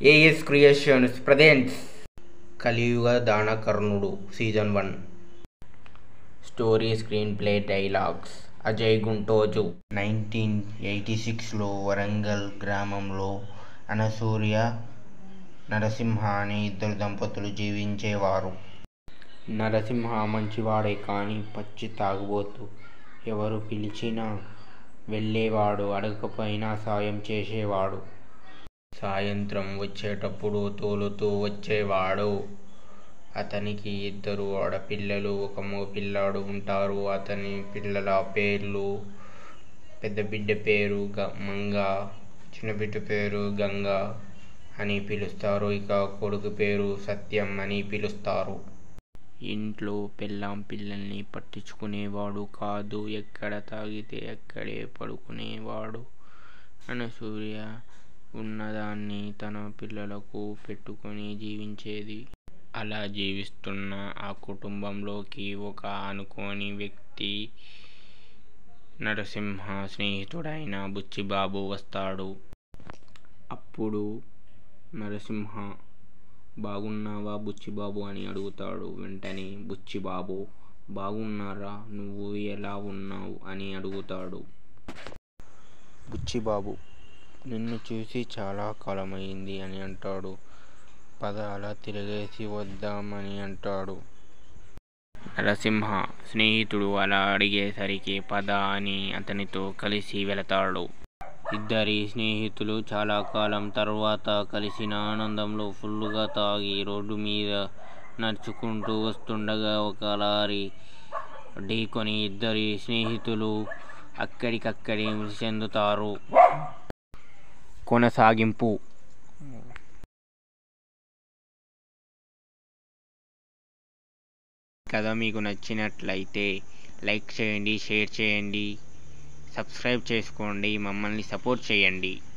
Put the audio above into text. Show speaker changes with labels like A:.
A: as creations presents Kaliyuga Danakarnudu season one story screenplay dialogues Ajay Guntoju nineteen eighty సిక్స్లో వరంగల్ గ్రామంలో అనసూయ నరసింహ అనే ఇద్దరు దంపతులు జీవించేవారు నరసింహ మంచివాడే కానీ పచ్చి తాగుబోతు ఎవరు పిలిచినా వెళ్ళేవాడు అడగకపోయినా సాయం చేసేవాడు సాయంత్రం వచ్చేటప్పుడు తోలుతూ వచ్చేవాడు అతనికి ఇద్దరు ఆడపిల్లలు ఒక మగపిల్లాడు ఉంటారు అతని పిల్లల పేర్లు పెద్ద బిడ్డ పేరు గ మంగ చిన్న బిడ్డ పేరు గంగ అని పిలుస్తారు ఇక కొడుకు పేరు సత్యం అని పిలుస్తారు ఇంట్లో పెళ్ళాం పిల్లల్ని పట్టించుకునేవాడు కాదు ఎక్కడ తాగితే అక్కడే పడుకునేవాడు అనసూయ ఉన్నదాన్ని తన పిల్లలకు పెట్టుకొని జీవించేది అలా జీవిస్తున్న ఆ కుటుంబంలోకి ఒక అనుకోని వ్యక్తి నరసింహ స్నేహితుడైన బుచ్చిబాబు వస్తాడు అప్పుడు నరసింహ బాగున్నావా బుచ్చిబాబు అని అడుగుతాడు వెంటనే బుచ్చిబాబు బాగున్నారా నువ్వు ఎలా ఉన్నావు అని అడుగుతాడు బుచ్చిబాబు నిన్ను చూసి చాలా కాలమైంది అని అంటాడు పద అలా తిరిగేసి వద్దామని అంటాడు నరసింహ స్నేహితుడు అలా అడిగేసరికి పద అని అతనితో కలిసి వెళతాడు ఇద్దరి స్నేహితులు చాలా కాలం తర్వాత కలిసిన ఆనందంలో ఫుల్లుగా తాగి రోడ్డు మీద నడుచుకుంటూ వస్తుండగా ఒక లారీ ఢీకొని ఇద్దరి స్నేహితులు అక్కడికక్కడే మృతి చెందుతారు కొనసాగింపు కథ మీకు నచ్చినట్లయితే లైక్ చేయండి షేర్ చేయండి సబ్స్క్రైబ్ చేసుకోండి మమ్మల్ని సపోర్ట్ చేయండి